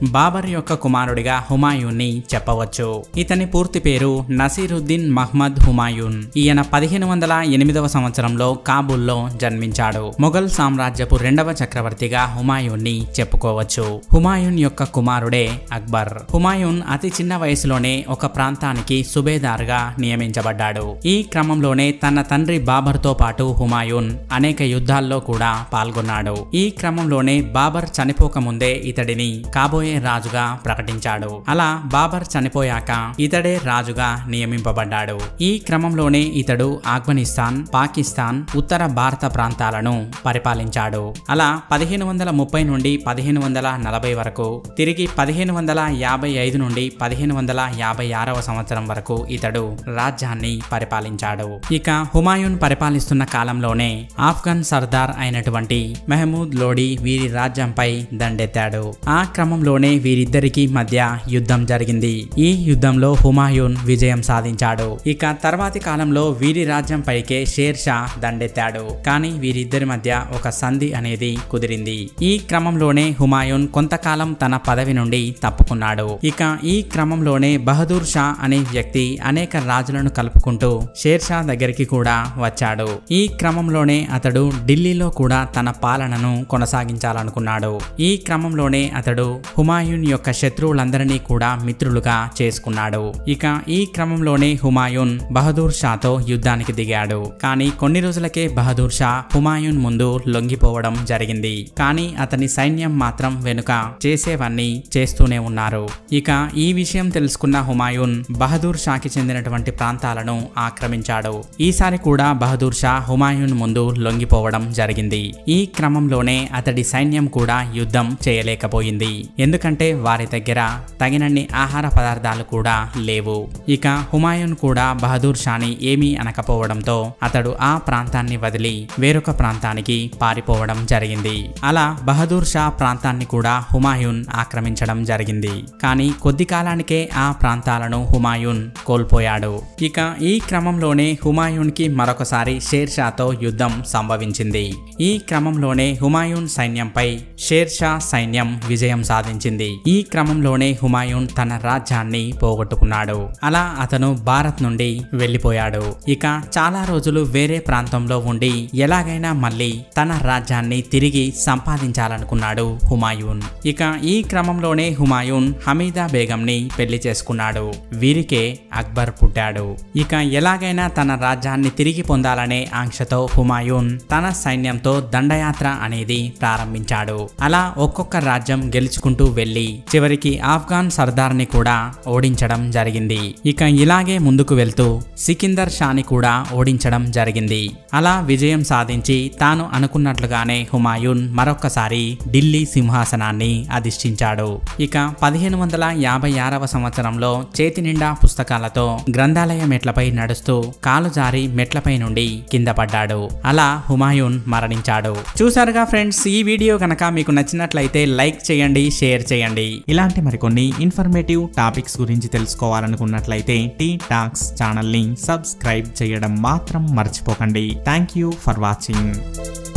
బాబర్ యొక్క కుమారుడిగా హుమాయూన్ని చెప్పవచ్చు ఇతని పూర్తి పేరు నసీరుద్దీన్ మహ్మద్ హుమాయూన్ ఈయన పదిహేను వందల ఎనిమిదవ సంవత్సరంలో కాబూల్లో జన్మించాడు మొఘల్ సామ్రాజ్యపు రెండవ చక్రవర్తిగా హుమాయూన్ని చెప్పుకోవచ్చు హుమాయూన్ యొక్క కుమారుడే అక్బర్ హుమాయూన్ అతి చిన్న వయసులోనే ఒక ప్రాంతానికి సుబేదార్గా నియమించబడ్డాడు ఈ క్రమంలోనే తన తండ్రి బాబర్తో పాటు హుమాయూన్ అనేక యుద్ధాల్లో కూడా పాల్గొన్నాడు ఈ క్రమంలోనే బాబర్ చనిపోకముందే ఇతడిని కాబోయే రాజుగా ప్రకటించాడు అలా బాబర్ చనిపోయాక ఇతడే రాజుగా నియమింపబడ్డాడు ఈ క్రమంలోనే ఇతడు ఆఫ్ఘనిస్తాన్ పాకిస్తాన్ ఉత్తర భారత ప్రాంతాలను పరిపాలించాడు అలా పదిహేను వందల ముప్పై నుండి పదిహేను వందల నలభై వరకు తిరిగి పదిహేను వందల యాభై ఐదు నుండి పదిహేను వందల యాభై ఆరవ సంవత్సరం వరకు ఇతడు రాజ్యాన్ని పరిపాలించాడు ఇక హుమాయూన్ పరిపాలిస్తున్న కాలంలోనే ఆఫ్ఘన్ సర్దార్ అయినటువంటి మెహమూద్ లోడి వీరి రాజ్యంపై దండెత్తాడు ఆ క్రమంలోనే వీరిద్దరికి మధ్య యుద్ధం జరిగింది ఈ యుద్ధంలో హుమాయూన్ విజయం సాధించాడు ఇక తర్వాతి కాలంలో వీరి రాజ్యంపైకే షేర్ షా దండెత్తాడు కానీ వీరిద్దరి మధ్య ఒక సంధి అనేది కుదిరింది ఈ క్రమంలోనే హుమాయూన్ కొంతకాలం తన పదవి నుండి తప్పుకున్నాడు ఇక ఈ క్రమంలోనే బహదూర్ షా అనే వ్యక్తి అనేక రాజులను కలుపుకుంటూ షేర్ షా దగ్గరికి కూడా వచ్చాడు ఈ క్రమంలోనే అతడు ఢిల్లీలో కూడా తన పాలనను కొనసాగించాలనుకున్నాడు ఈ క్రమంలోనే అతడు హుమాయూన్ యొక్క శత్రువులందరినీ కూడా మిత్రులుగా చేసుకున్నాడు ఇక ఈ క్రమంలోనే హుమాయూన్ బహదూర్ షాతో యుద్ధానికి దిగాడు కానీ కొన్ని రోజులకే బహదూర్ షా హుమాయూన్ ముందు లొంగిపోవడం జరిగింది కానీ అతని సైన్యం మాత్రం వెనుక చేసేవన్నీ చేస్తూనే ఉన్నారు ఇక ఈ విషయం తెలుసుకున్న హుమాయూన్ బహదూర్ షాకి చెందినటువంటి ప్రాంతాలను ఆక్రమించాడు ఈసారి కూడా బహదూర్ షా హుమాయూన్ ముందు లొంగిపోవడం జరిగింది ఈ క్రమంలోనే అతడి సైన్యం కూడా యుద్ధం చేయలేకపోయింది ఎందుకంటే వారి దగ్గర తగినన్ని ఆహార పదార్థాలు కూడా లేవు ఇక హుమాయూన్ కూడా బహదూర్ షాని ఏమీ అనకపోవడంతో అతడు ఆ ప్రాంతాన్ని వదిలి వేరొక ప్రాంతానికి పారిపోవడం జరిగింది అలా బహదూర్ షా ప్రాంతాన్ని కూడా హుమాయూన్ ఆక్రమించడం జరిగింది కానీ కొద్ది కాలానికే ఆ ప్రాంతాలను హుమాయూన్ కోల్పోయాడు ఇక ఈ క్రమంలోనే హుమాయూన్ కి మరొకసారి షేర్ షాతో యుద్ధం సంభవించింది ఈ క్రమంలోనే హుమాయూన్ సైన్యంపై షేర్ షా సైన్యం విజయం సాధించింది ఈ క్రమంలోనే హుమాయూన్ తన రాజ్యాన్ని పోగొట్టుకున్నాడు అలా అతను భారత్ నుండి వెళ్ళిపోయాడు ఇక చాలా రోజులు వేరే ప్రాంతంలో ఉండి ఎలాగైనా మళ్ళీ తన రాజ్యాన్ని తిరిగి సంపాదించాలనుకున్నాడు హుమాయూన్ ఇక ఈ క్రమంలోనే హుమాయూన్ హమీదా బేగంని పెళ్లి చేసుకున్నాడు వీరికే అక్బర్ పుట్టాడు ఇక ఎలాగైనా తన రాజ్యాన్ని తిరిగి పొందాలనే ఆంక్షతో హుమాయూన్ తన సైన్యంతో దండయాత్ర అనేది ప్రారంభించాడు అలా ఒక్కొక్క రాజ్యం గెలుచుకుంటూ వెళ్లి చివరికి ఆఫ్ఘాన్ సర్దార్ని కూడా ఓడించడం జరిగింది ఇక ఇలాగే ముందుకు వెళ్తూ సికిందర్ షాని కూడా ఓడించడం జరిగింది అలా విజయం సాధించి తాను అనుకున్నట్లుగానే హుమాయూన్ మరొక్కసారి ఢిల్లీ సింహాసనాన్ని అధిష్ఠించాడు ఇక పదిహేను వందల యాభై ఆరవ సంవత్సరంలో చేతి నిండా పుస్తకాలతో గ్రంథాలయ మెట్లపై నడుస్తూ కాలు జారి మెట్లపై నుండి కింద పడ్డాడు అలా హుమాయూన్ మరణించాడు చూసారుగా ఫ్రెండ్స్ ఈ వీడియో కనుక మీకు నచ్చినట్లయితే లైక్ చేయండి షేర్ చేయండి ఇలాంటి మరికొన్ని ఇన్ఫర్మేటివ్ టాపిక్స్ గురించి తెలుసుకోవాలనుకున్నట్లయితే టీ టాక్స్ ఛానల్ని సబ్స్క్రైబ్ చేయడం మాత్రం మర్చిపోకండి థ్యాంక్ యూ ఫర్ వాచింగ్